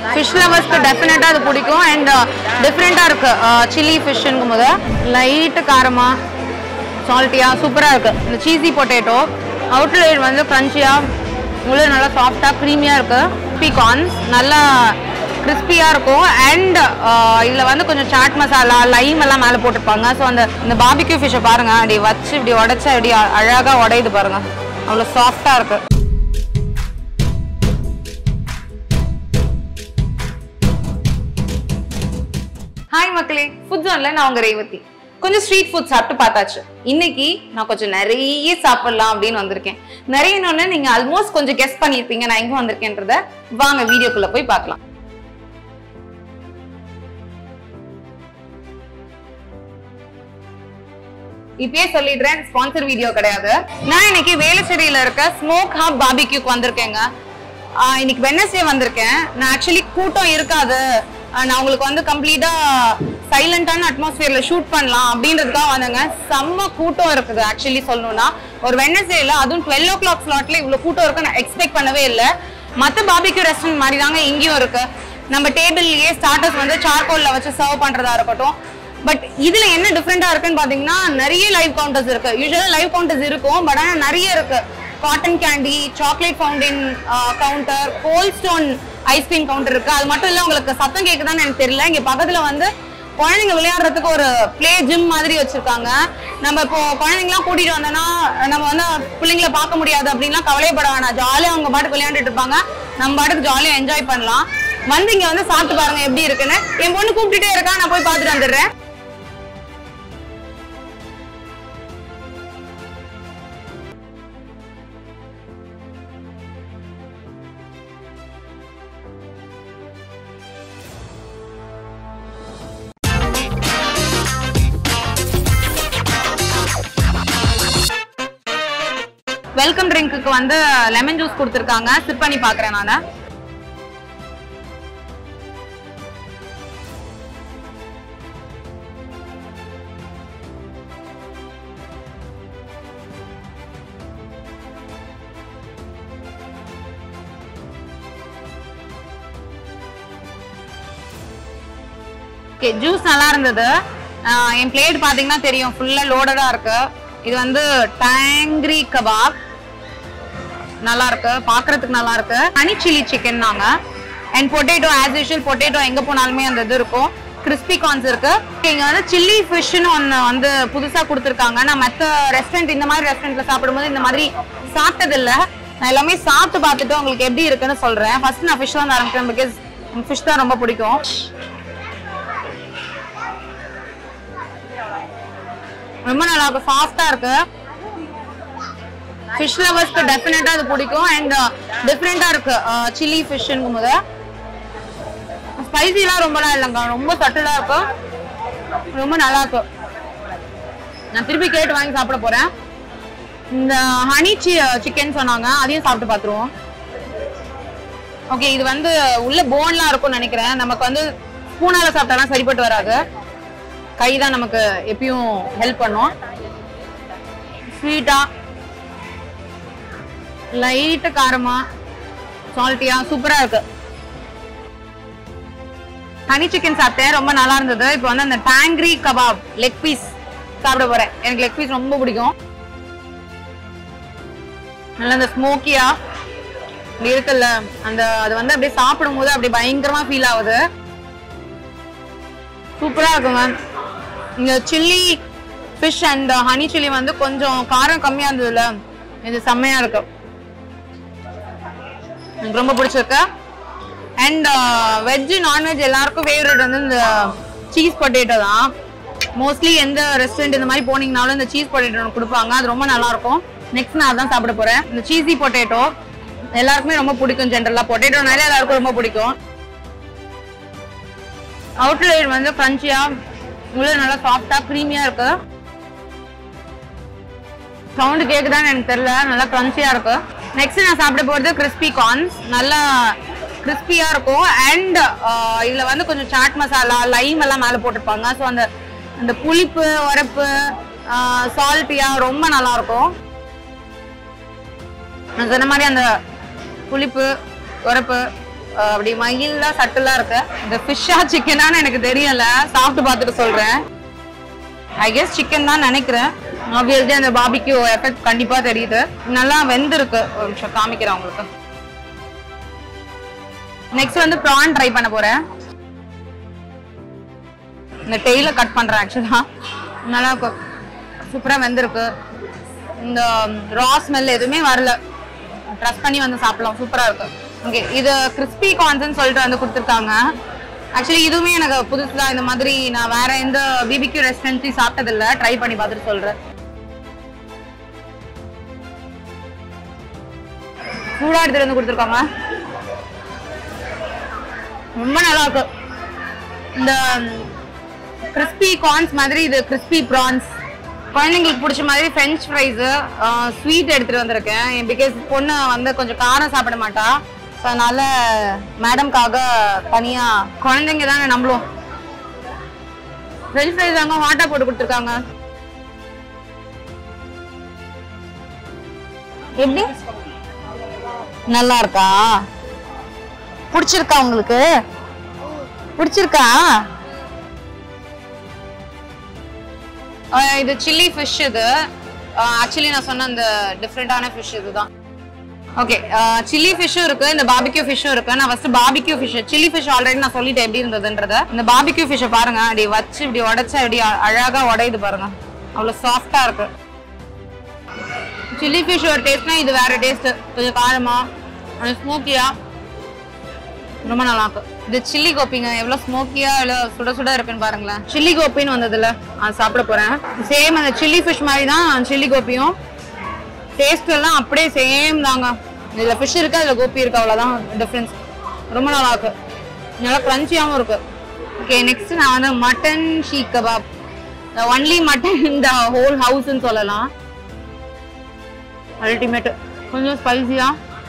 Fish லவர்ஸ்க்கு டெஃபினட்டாக அது பிடிக்கும் அண்ட் டிஃப்ரெண்ட்டாக இருக்கு சில்லி ஃபிஷ்ஷுங்கும் போது லைட்டு காரமாக சால்ட்டியாக சூப்பராக இருக்கு இந்த சீசி பொட்டேட்டோ அவுட்லேயர் வந்து க்ரன்ச்சியாக உள்ள நல்லா சாஃப்டாக க்ரீமியாக இருக்கு பீகார்ன்ஸ் நல்லா கிறிஸ்பியாக இருக்கும் அண்ட் இதில் வந்து கொஞ்சம் சாட் மசாலா லைம் எல்லாம் மேலே போட்டிருப்பாங்க ஸோ அந்த இந்த பாபிக்யூ ஃபிஷ்ஷை பாருங்க அப்படி வச்சு இப்படி உடைச்சா இப்படி அழகாக உடையுது பாருங்க அவ்வளோ சாஃப்டாக இருக்கு ஹாய் மக்களே ஃபுட் ஜோன்ல நான் உங்க ரேவதி கொஞ்சம் ஸ்ட்ரீட் ஃபுட் சாப்பிட்டு பார்த்தாச்சு இன்னைக்கு நான் கொஞ்சம் நிறைய சாப்பிடலாம் அப்படின்னு வந்திருக்கேன் நிறையன்னு நீங்க ஆல்மோஸ்ட் கொஞ்சம் கெஸ் பண்ணியிருப்பீங்க நான் எங்க வந்திருக்கேன்றத வாங்க வீடியோக்குள்ள போய் பார்க்கலாம் இப்பயே சொல்லிடுறேன் ஸ்பான்சர் வீடியோ கிடையாது நான் இன்னைக்கு வேலுச்சேரியில இருக்க ஸ்மோக் ஹப் பாபிக்யூக்கு வந்திருக்கேங்க ஆஹ் இன்னைக்கு வெனஸ்டே வந்திருக்கேன் நான் ஆக்சுவலி கூட்டம் இருக்காது ஆஹ் நான் உங்களுக்கு வந்து கம்ப்ளீட்டா சைலண்டான அட்மாஸ்பியர்ல ஷூட் பண்ணலாம் அப்படின்றதுக்காக வந்தேங்க செம்ம கூட்டம் இருக்குது ஆக்சுவலி சொல்லணும்னா ஒரு வெனஸ்டேல அதுவும் டுவெல் ஓ கிளாக் ஸ்லாட்ல இவ்வளவு கூட்டம் இருக்கு நான் எக்ஸ்பெக்ட் பண்ணவே இல்லை மத்த பாபிக்யூ ரெஸ்டாரண்ட் மாதிரி தாங்க இங்கேயும் இருக்கு நம்ம டேபிள்லயே ஸ்டார்டர்ஸ் வந்து சார்கோல்ல வச்சு சர்வ் பண்றதா இருக்கட்டும் பட் இதுல என்ன டிஃப்ரெண்டா இருக்குன்னு பாத்தீங்கன்னா நிறைய லைவ் கவுண்டர்ஸ் இருக்கு யூஸ்வலா லைவ் கவுண்டர்ஸ் இருக்கும் பட் ஆனா நிறைய இருக்கு cotton candy chocolate fountain counter Cold Stone ice cream counter இருக்கு அது மட்டும் இல்ல உங்களுக்கு சத்தம் கேக்குதான்னு எனக்கு தெரியல இங்க பக்கத்துல வந்து குழந்தைங்க விளையாடுறதுக்கு ஒரு ப்ளே ஜிம் மாதிரி வச்சிருக்காங்க நம்ம இப்போ குழந்தைங்கலாம் கூட்டிட்டு வந்தோம்னா நம்ம வந்து பிள்ளைங்கள பார்க்க முடியாது அப்படின்லாம் கவலைப்பட வேணாம் ஜாலியா அவங்க பாட்டுக்கு விளையாண்டுட்டு இருப்பாங்க நம்ம பாட்டுக்கு ஜாலியா என்ஜாய் பண்ணலாம் வந்து இங்க வந்து சாப்பிட்டு பாருங்க எப்படி இருக்குன்னு என் பொண்ணு கூப்பிட்டுட்டே இருக்கா நான் போய் பார்த்துட்டு வந்துடுறேன் வெல்கம் ட்ரிங்க்குக்கு வந்து லெமன் ஜூஸ் கொடுத்துருக்காங்க சிப் பண்ணி பார்க்குறேன் நான் ஓகே ஜூஸ் நல்லா இருந்தது ஆஹ் என் பிளேட் பாத்தீங்கன்னா தெரியும் ஃபுல்லா லோடடா இருக்கு இது வந்து டேங்க்ரி கபாப் நல்லா இருக்கு பாக்குறதுக்கு நல்லா இருக்கு ஹனி சில்லி சிக்கன் நாங்க and potato as usual potato எங்க போனாலுமே அந்த இது இருக்கும் கிறிஸ்பி கார்ன்ஸ் இருக்கு இங்க வந்து சில்லி ஃபிஷ்னு ஒன்னு வந்து புதுசா கொடுத்துருக்காங்க நான் மத்த ரெஸ்டாரண்ட் இந்த மாதிரி ரெஸ்டாரண்ட்ல சாப்பிடும்போது இந்த மாதிரி சாப்பிட்டது இல்ல நான் எல்லாமே சாப்பிட்டு பார்த்துட்டு உங்களுக்கு எப்படி இருக்குன்னு சொல்றேன் ஃபர்ஸ்ட் நான் ஃபிஷ் வந்து ஆரம்பிக்கிறேன் பிகாஸ் ஃபிஷ் தான் ரொம்ப பிடிக்கும் ரொம்ப நல்லா இருக்கு சாஃப்டா இருக்கு ஃபிஷ் லவர்ஸ்க்கு டெஃபினட்டா அது பிடிக்கும் அண்ட் டிஃப்ரெண்டா இருக்கு சில்லி ஃபிஷ்ங்கும் போது ஸ்பைசிலாம் ரொம்பலாம் இல்லைங்க ரொம்ப சட்டிலா இருக்கு ரொம்ப நல்லா இருக்கு நான் திருப்பி கேட்டு வாங்கி சாப்பிட போறேன் இந்த ஹனி சிக்கன் சொன்னாங்க அதையும் சாப்பிட்டு பார்த்துருவோம் ஓகே இது வந்து உள்ள போன்லாம் இருக்கும்னு நினைக்கிறேன் நமக்கு வந்து ஸ்பூனால சாப்பிட்டாலாம் சரிப்பட்டு வராது கை தான் நமக்கு எப்பயும் ஹெல்ப் பண்ணும் ஸ்வீட்டா லைட்டு காரமா சால்ட்டியா சூப்பரா இருக்கு ஹனி சிக்கன் சாப்பிட்டேன் ரொம்ப நல்லா இருந்தது இப்போ வந்து அந்த டேங்க்ரி கபாப் லெக் பீஸ் சாப்பிட போறேன் எனக்கு லெக் பீஸ் ரொம்ப பிடிக்கும் நல்லா அந்த ஸ்மோக்கியா இப்படி இருக்குல்ல அந்த அது வந்து அப்படியே சாப்பிடும் போது அப்படியே பயங்கரமா ஃபீல் ஆகுது சூப்பரா இருக்குங்க இந்த chilli fish and honey chilli வந்து கொஞ்சம் காரம் கம்மியா இருந்ததுல இது செம்மையா இருக்கு எனக்கு ரொம்ப பிடிச்சிருக்கு அண்ட் வெஜ் நான்வெஜ் எல்லாருக்கும் ஃபேவரட் வந்து இந்த சீஸ் பொட்டேட்டோ தான் மோஸ்ட்லி எந்த ரெஸ்டாரண்ட் இந்த மாதிரி போனீங்கனாலும் இந்த சீஸ் பொட்டேட்டோ கொடுப்பாங்க அது ரொம்ப நல்லா இருக்கும் நெக்ஸ்ட் நான் அதான் சாப்பிட போறேன் இந்த சீசி பொட்டேட்டோ எல்லாருக்குமே ரொம்ப பிடிக்கும் ஜென்ரலா பொட்டேட்டோனாலே எல்லாருக்கும் ரொம்ப பிடிக்கும் அவுட்லேயர் வந்து கிரன்ச்சியா உள்ள நல்லா சாஃப்டா க்ரீமியா இருக்கு சவுண்ட் கேக்குதான்னு எனக்கு தெரியல நல்லா கிரன்ச்சியா இருக்கு நெக்ஸ்ட் நான் சாப்பிட போறது கிறிஸ்பி கார்ன்ஸ் நல்லா கிறிஸ்பியா இருக்கும் அண்ட் இதுல வந்து கொஞ்சம் சாட் மசாலா லைம் எல்லாம் மேல போட்டிருப்பாங்க ஸோ அந்த அந்த புளிப்பு உரப்பு சால்ட்டியா ரொம்ப நல்லா இருக்கும் நான் சொன்ன மாதிரி அந்த புளிப்பு உரப்பு அஹ் அப்படி மயிலா சட்டலா இருக்கு இந்த ஃபிஷ்ஷா சிக்கனான்னு எனக்கு தெரியல சாப்பிட்டு பார்த்துட்டு சொல்றேன் ஐ கெஸ் சிக்கன் தான் நினைக்கிறேன் ஆப்வியஸ்லி அந்த பாபிக்கு எஃபெக்ட் கண்டிப்பா தெரியுது நல்லா வெந்திருக்கு ஒரு நிமிஷம் காமிக்கிறேன் உங்களுக்கு நெக்ஸ்ட் வந்து ப்ரான் ட்ரை பண்ண போறேன் இந்த டெய்ல கட் பண்றேன் ஆக்சுவலா நல்லா சூப்பரா வெந்திருக்கு இந்த ரா ஸ்மெல் எதுவுமே வரல ட்ரஸ்ட் பண்ணி வந்து சாப்பிடலாம் சூப்பரா இருக்கு ஓகே இது கிறிஸ்பி கார்ன்ஸ்னு சொல்லிட்டு வந்து கொடுத்துருக்காங்க ஆக்சுவலி இதுவுமே எனக்கு புதுசு தான் இந்த மாதிரி நான் வேற எந்த பிபிக்யூ ரெஸ்டாரண்ட்லையும் சாப்பிட்டதில்ல ட்ரை பண்ணி பார்த்துட்டு சொல்றேன் சூடா எடுத்துட்டு வந்து கொடுத்துருக்காங்க ரொம்ப நல்லா இருக்கு இந்த கிறிஸ்பி கார்ன்ஸ் மாதிரி இது கிறிஸ்பி ப்ரான்ஸ் குழந்தைங்களுக்கு பிடிச்ச மாதிரி ஃப்ரெஞ்ச் ஃப்ரைஸு ஸ்வீட் எடுத்துட்டு வந்திருக்கேன் பிகாஸ் பொண்ணு வந்து கொஞ்சம் காரம் சாப்பிட மாட்டா ஸோ அதனால மேடம்காக தனியா குழந்தைங்க தானே நம்மளும் ஃப்ரெஞ்ச் ஃப்ரைஸ் அங்கே ஹாட்டாக போட்டு கொடுத்துருக்காங்க எப்படி நல்லா இருக்கா பிடிச்சிருக்கா உங்களுக்கு பிடிச்சிருக்கா ஆஹ் இது சில்லி ஃபிஷ் இது ஆக்சுவலி நான் சொன்ன அந்த டிஃப்ரெண்டான ஃபிஷ் இதுதான் ஓகே சில்லி ஃபிஷ்ஷும் இருக்கு இந்த பாபிக்யூ ஃபிஷ்ஷும் இருக்கு நான் first barbecue fish chilli fish already நான் சொல்லிட்டேன் எப்படி இருந்ததுன்றத இந்த பாபிக்யூ ஃபிஷ்ஷை பாருங்க அப்படி வச்சு இப்படி உடைச்சா இப்படி அ- அழகா உடையுது பாருங்க அவ்வளோ சாஃப்டா இருக்கு சில்லி ஃபிஷ் ஒரு டேஸ்ட்னா இது வேற டேஸ்ட் கொஞ்சம் காரமா ஸ்மோக்கியா ரொம்ப நல்லா இருக்கு இது சில்லி கோப்பிங்க எவ்வளவு ஸ்மோக்கியா எவ்வளவு சுட சுட இருக்குன்னு பாருங்களேன் சில்லி கோப்பின்னு வந்ததுல அது சாப்பிட போறேன் சேம் அந்த சில்லி ஃபிஷ் மாதிரி தான் சில்லி கோப்பியும் டேஸ்ட் எல்லாம் அப்படியே சேம் தாங்க இதுல ஃபிஷ் இருக்கு அதுல கோபி இருக்கு அவ்வளவுதான் டிஃபரன்ஸ் ரொம்ப நல்லா இருக்கு நல்லா கிரன்ச்சியாவும் இருக்கு ஓகே நெக்ஸ்ட் நான் வந்து mutton seekh kebab only mutton இந்த ஹோல் ஹவுஸ்ன்னு சொல்லலாம் அல்டிமேட் கொஞ்சம் ஸ்பைசியா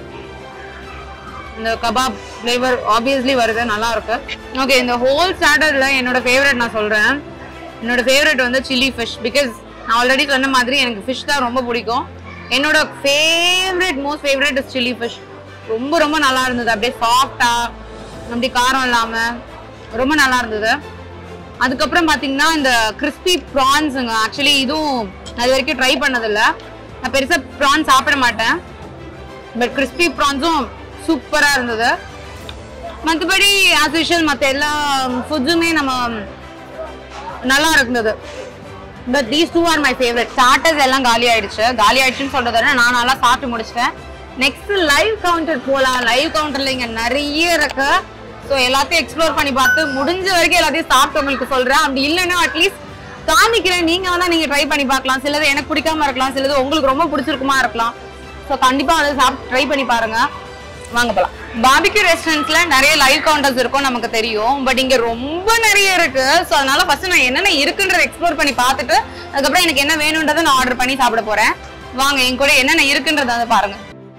இந்த கபாப் ஃப்ளேவர் ஆப்வியஸ்லி வருது நல்லா இருக்கு ஓகே இந்த ஹோல் ஸ்டார்டர்ல என்னோட ஃபேவரட் நான் சொல்றேன் என்னோட ஃபேவரட் வந்து சில்லி ஃபிஷ் பிகாஸ் நான் ஆல்ரெடி சொன்ன மாதிரி எனக்கு ஃபிஷ் தான் ரொம்ப பிடிக்கும் என்னோட favourite most favourite is chilli fish ரொம்ப ரொம்ப நல்லா இருந்தது அப்படியே சாஃப்டா அப்படி காரம் இல்லாம ரொம்ப நல்லா இருந்தது அதுக்கப்புறம் பாத்தீங்கன்னா இந்த கிறிஸ்பி ப்ரான்ஸுங்க ஆக்சுவலி இதுவும் நான் இது வரைக்கும் ட்ரை பண்ணதில்ல நான் பெருசா ப்ரான் சாப்பிட மாட்டேன் பட் கிறிஸ்பி ப்ரான்ஸும் சூப்பரா இருந்தது மற்றபடி ஆஸ் யூஷுவல் மற்ற எல்லா ஃபுட்ஸுமே நம்ம நல்லா இருந்தது but these two are my favourite starters எல்லாம் காலி ஆயிடுச்சு காலி ஆயிடுச்சுன்னு சொல்றத விட நான் நல்லா சாப்பிட்டு முடிச்சிட்டேன் நெக்ஸ்ட் லைவ் கவுண்டர் போலாம் லைவ் கவுண்டர்ல இங்க நிறைய இருக்கு ஸோ எல்லாத்தையும் எக்ஸ்ப்ளோர் பண்ணி பார்த்து முடிஞ்ச வரைக்கும் எல்லாத்தையும் சாப்பிட்டு உங்களுக்கு சொல்றேன் அப்படி இல்லைன்னா அட்லீஸ்ட் காமிக்கிறேன் நீங்க வந்தா நீங்க ட்ரை பண்ணி பார்க்கலாம் சிலது எனக்கு பிடிக்காம இருக்கலாம் சிலது உங்களுக்கு ரொம்ப பிடிச்சிருக்குமா இருக்கலாம் ஸோ கண்டிப்பா அதை சாப்பிட்டு ட்ரை பண்ணி பாருங்க வாங்க போலாம் பாபிக்யூ ரெஸ்டாரண்ட்ஸ்ல நிறைய லைவ் கவுண்டர்ஸ் இருக்கும் நமக்கு தெரியும் பட் இங்க ரொம்ப நிறைய இருக்கு ஸோ அதனால ஃபர்ஸ்ட் நான் என்னென்ன இருக்குன்றத எக்ஸ்ப்ளோர் பண்ணி பார்த்துட்டு அதுக்கப்புறம் எனக்கு என்ன வேணுன்றதை நான் ஆர்டர் பண்ணி சாப்பிட போறேன் வாங்க என் கூட என்னென்ன இருக்குன்றத வந்து பாருங்க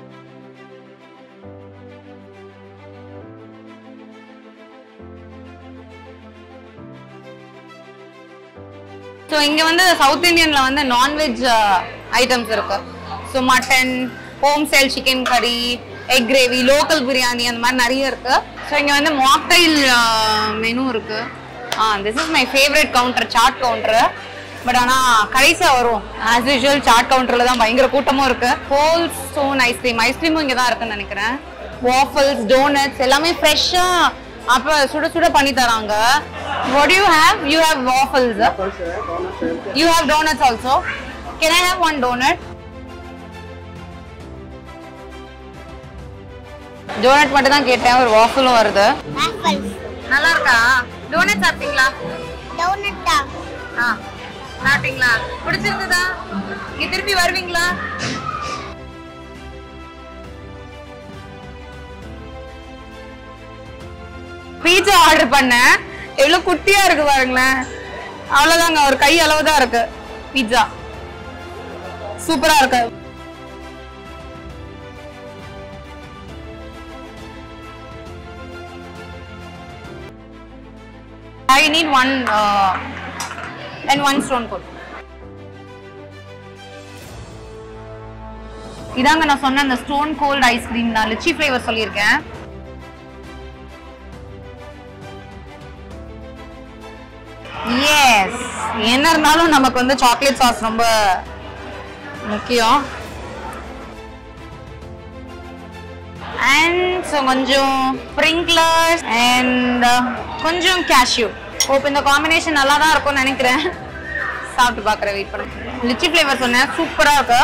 ஸோ இங்க வந்து சவுத் இந்தியன்ல வந்து நான்வெஜ் ஐட்டம்ஸ் இருக்கு so mutton home style chicken கறி எக் கிரேவி லோக்கல் பிரியாணி அந்த மாதிரி நிறைய இருக்கு ஸோ இங்க வந்து மாக்டைல் மெனு இருக்கு ah this is my favourite counter chaat counter but ஆனா கடைசியா வரும் ஆஸ் யூஷுவல் சாட் கவுண்டர்ல தான் பயங்கர கூட்டமும் இருக்கு ஹோல் ஸ்டோன் ஐஸ்கிரீம் ஐஸ்கிரீமும் இங்க தான் இருக்குன்னு நினைக்கிறேன் வாஃபல்ஸ் டோனட்ஸ் எல்லாமே ஃப்ரெஷ்ஷா அப்ப சுட சுட பண்ணி தராங்க what you have you have waffles You have donuts also. Can I have one donut? Donut மட்டும் தான் கேட்டேன் ஒரு வாஃபலும் வருது ஆப்பிள்ஸ் நல்லா இருக்கா டோனட் சாப்பிட்டீங்களா டோனட்டா ஆ சாப்பிட்டீங்களா பிடிச்சிருந்ததா இங்க திருப்பி வருவீங்களா பீட்சா ஆர்டர் பண்ணேன் எவ்வளவு குட்டியா இருக்கு பாருங்களேன் அவ்வளவுதாங்க ஒரு கை அளவு தான் இருக்கு பீட்சா சூப்பரா இருக்கு I need one uh, and one stone cold. இதாங்க நான் சொன்ன அந்த ஸ்டோன் கோல்ட் ஐஸ்கிரீம் நான் லிச்சி ஃப்ளேவர் சொல்லியிருக்கேன் எஸ் என்ன இருந்தாலும் நமக்கு வந்து சாக்லேட் சாஸ் ரொம்ப முக்கியம் அண்ட் ஸோ கொஞ்சம் ஸ்ப்ரிங்க்லர்ஸ் அண்ட் கொஞ்சம் கேஷ்யூ ஓப் இந்த காம்பினேஷன் நல்லா தான் இருக்கும்னு நினைக்கிறேன் சாப்பிட்டு பார்க்குறேன் வெயிட் பண்ண லிச்சி ஃப்ளேவர் சொன்னேன் சூப்பராக இருக்கு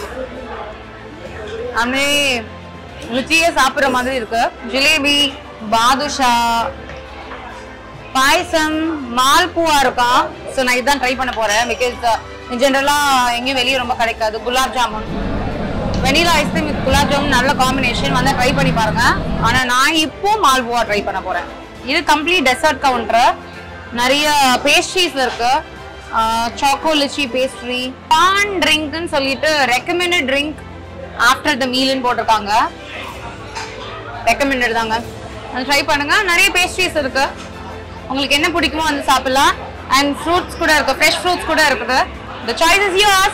அப்படியே ருச்சியே சாப்பிடுற மாதிரி இருக்கு ஜிலேபி பாதுஷா பாயசம் மால்பூவா இருக்கும் ஸோ நான் இதுதான் ட்ரை பண்ண போறேன் பிகாஸ் ஜென்ரலா எங்கேயும் வெளியே ரொம்ப கிடைக்காது gulab jamun vanilla ice cream with gulab jamun நல்ல காம்பினேஷன் வந்து ட்ரை பண்ணி பாருங்க ஆனா நான் இப்போ மால்பூவா ட்ரை பண்ண போறேன் இது கம்ப்ளீட் டெசர்ட் கவுண்டர் நிறைய பேஸ்ட்ரீஸ் இருக்கு சாக்கோ லிச்சி பேஸ்ட்ரி பான் ட்ரிங்க்னு சொல்லிட்டு ரெக்கமெண்டட் ட்ரிங்க் ஆஃப்டர் த மீல்னு போட்டிருக்காங்க ரெக்கமெண்டட் தாங்க அது ட்ரை பண்ணுங்க நிறைய பேஸ்ட்ரீஸ் இருக்கு உங்களுக்கு என்ன பிடிக்குமோ வந்து சாப்பிடலாம் அண்ட் ஃப்ரூட்ஸ் கூட இருக்கு ஃப்ரெஷ் ஃப்ரூட்ஸ் கூட இருக்குது த சாய்ஸ் இஸ் யோர்ஸ்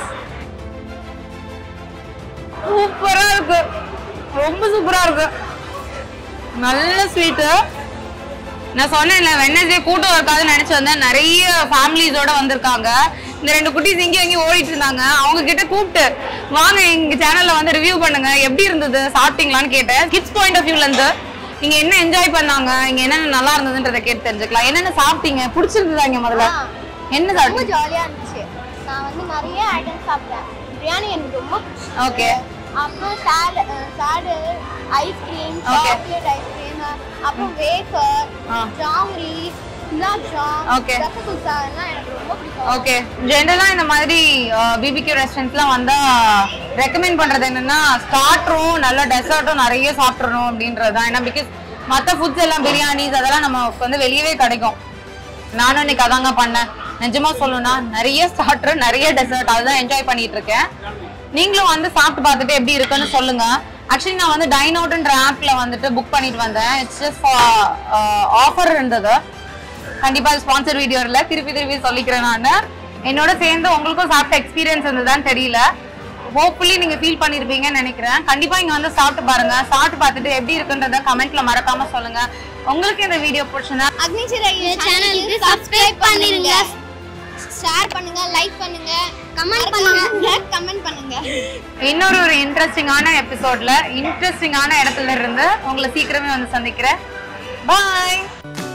சூப்பரா இருக்கு ரொம்ப சூப்பரா இருக்கு நல்ல ஸ்வீட்டு நான் சொன்னேன்ல வெனஸ்டே கூட்டம் இருக்காதுன்னு நினைச்சு வந்தேன் நிறைய ஃபேமிலிஸோட வந்திருக்காங்க இந்த ரெண்டு குட்டீஸ் இங்கேயும் அங்கேயும் ஓடிட்டு இருந்தாங்க அவங்க கிட்ட கூப்பிட்டு வாங்க எங்க சேனல்ல வந்து ரிவ்யூ பண்ணுங்க எப்படி இருந்தது சாப்பிட்டீங்களான்னு கேட்டேன் கிட்ஸ் பாயிண்ட் ஆஃப் வியூல இருந்து நீங்க என்ன என்ஜாய் பண்ணாங்க இங்க என்னென்ன நல்லா இருந்ததுன்றதை கேட்டு தெரிஞ்சுக்கலாம் என்னென்ன சாப்பிட்டீங்க பிடிச்சிருந்ததா இங்க முதல்ல என்ன ரொம்ப சாப்பிட்டீங்க ஜாலியா இருந்துச்சு நான் வந்து நிறைய ஐட்டம் சாப்பிட்டேன் பிரியாணி எனக்கு ரொம்ப பிடிச்சது Okay. அப்புறம் சாடு சாடு ஐஸ்கிரீம் Okay. சாக்லேட் ஐஸ்கிரீம் அப்புறம் வேஃபர் ஆ. ஜாங்கிரி குலாப் ஜாம் Okay. ரசகுல்லா எல்லாம் எனக்கு ரொம்ப பிடிக்கும் ஓகே ஜென்ரலா இந்த மாதிரி பிபிக்யூ ரெஸ்டாரண்ட்ஸ்லாம் வந்தா ரெக்கமெண்ட் பண்றது என்னன்னா ஸ்டார்டரும் நல்ல டெசர்ட்டும் நிறைய சாப்பிட்றணும் அப்படின்றது தான் ஏன்னா பிகாஸ் மற்ற ஃபுட்ஸ் எல்லாம் பிரியாணிஸ் அதெல்லாம் நமக்கு வந்து வெளியவே கிடைக்கும் நானும் இன்னைக்கு அதாங்க பண்ணேன் நிஜமா சொல்லணும்னா நிறைய ஸ்டார்டர் நிறைய டெசர்ட் அதுதான் என்ஜாய் பண்ணிட்டு இருக்கேன் நீங்களும் வந்து சாப்பிட்டு பார்த்துட்டு எப்படி இருக்குன்னு சொல்லுங்க ஆக்சுவலி நான் வந்து டைன் அவுட்ன்ற ஆப்ல வந்துட்டு புக் பண்ணிட்டு வந்தேன் இட்ஸ் ஜஸ்ட் ஆஃபர் இருந்தது கண்டிப்பா ஸ்பான்சர் வீடியோ இல்ல திருப்பி திருப்பி சொல்லிக்கிறேன் நான் என்னோட சேர்ந்து உங்களுக்கும் சாப்பிட்ட எக்ஸ்பீரியன்ஸ் இருந்ததான்னு தெரியல ஹோப்ஃபுல்லி நீங்க ஃபீல் பண்ணிருப்பீங்கன்னு நினைக்கிறேன் கண்டிப்பா இங்க வந்து சாப்பிட்டு பாருங்க சாப்பிட்டு பார்த்துட்டு எப்படி இருக்குன்றத கமெண்ட்ல மறக்காம சொல்லுங்க உங்களுக்கு இந்த வீடியோ பிடிச்சிருந்தா அக்னிச்சிரை சேனலுக்கு சப்ஸ்கிரைப் பண்ணிருங்க ஷேர் பண்ணுங்க லைக் பண்ணுங்க கமெண்ட் பண்ணுங்க கமெண்ட் பண்ணுங்க இன்னொரு ஒரு இன்ட்ரெஸ்டிங்கான எபிசோட்ல இன்ட்ரெஸ்டிங்கான இடத்துல இருந்து உங்களை சீக்கிரமே வந்து சந்திக்கிறேன் பாய்